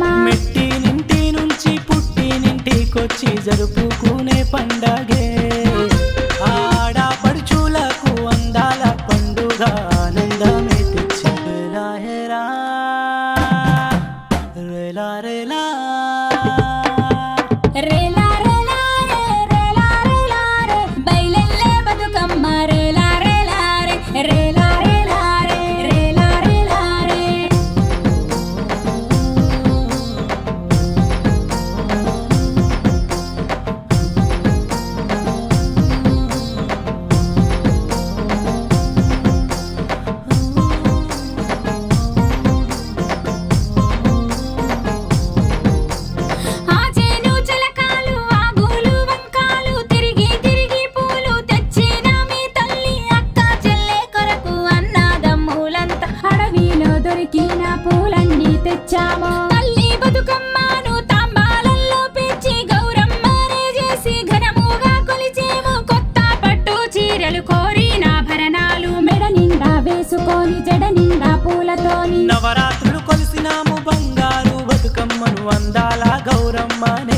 మెట్టి నింటి నుంచి పుట్టి నింటికొచ్చి జరుపుకునే పండగే ఆడపడుచులకు అందాల పండుగ ఆనందమే తెచ్చే రేలా హేరా రేలా రేలా రేలా రేలా రే రేలా రేలా రే బయలెల్లే బతుకమ్మ రేలా రేలా రే రేలా రేలా రే రేలా రేలా రే ఆ చేను చిలకాలు ఆగులు వంకాలు తిరిగి తిరిగి పూలు తెచ్చిన మీ తల్లి అక్క చెల్లె కొరకు అన్నదమ్ములంతా అడవిలో దొరికిన పూలన్నీ తెచ్చాము తల్లి బతుకమ్మను తాంబాలల్లో పెంచి గౌరమ్మనే చేసి ఘనముగా కొలిచేము కొత్త పట్టు చీరలు కోరిన భరణాలు మెడ నిండా వేసుకొని జడ నిండా పూలతోని నవరాత్రులు కొలిసినాము బంగారు బతుకమ్మను అందాల గౌరమ్మనే